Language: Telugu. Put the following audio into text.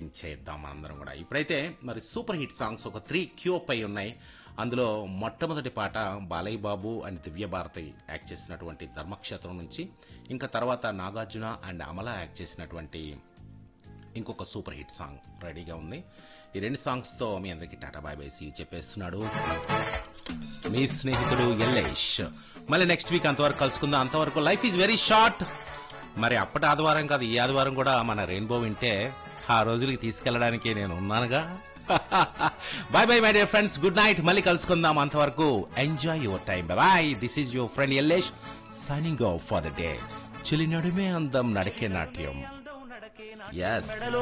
చేద్దాం అందరం కూడా ఇప్పుడైతే మరి సూపర్ హిట్ సాంగ్స్ ఒక త్రీ క్యూ పై ఉన్నాయి అందులో మొట్టమొదటి పాట బాలయ్య బాబు అండ్ దివ్య భారతి యాక్ట్ చేసినటువంటి ధర్మక్షేత్రం నుంచి ఇంకా తర్వాత నాగార్జున అండ్ అమల యాక్ట్ చేసినటువంటి ఇంకొక సూపర్ హిట్ సాంగ్ రెడీగా ఉంది ఈ రెండు సాంగ్స్ తో మీ అందరికి టాటా బాయ్ బై సీ చెప్పేస్తున్నాడు మీ స్నేహితుడు ఎల్లేష్ మళ్ళీ నెక్స్ట్ వీక్ అంతవరకు కలుసుకుందాం అంతవరకు లైఫ్ ఈజ్ వెరీ షార్ట్ మరి అప్పటి ఆదివారం కాదు ఈ ఆదివారం కూడా మన రెయిన్బో వింటే ఆ రోజులకి తీసుకెళ్ళడానికి నేను ఉన్నానుగా bye bye my dear friends good night మళ్ళీ కలుసుకుందాం అంతవరకు enjoy your time bye this is your friend Yellesh signing off for the day చిలి నడుమే అందం నడికే నాట్యం ఎస్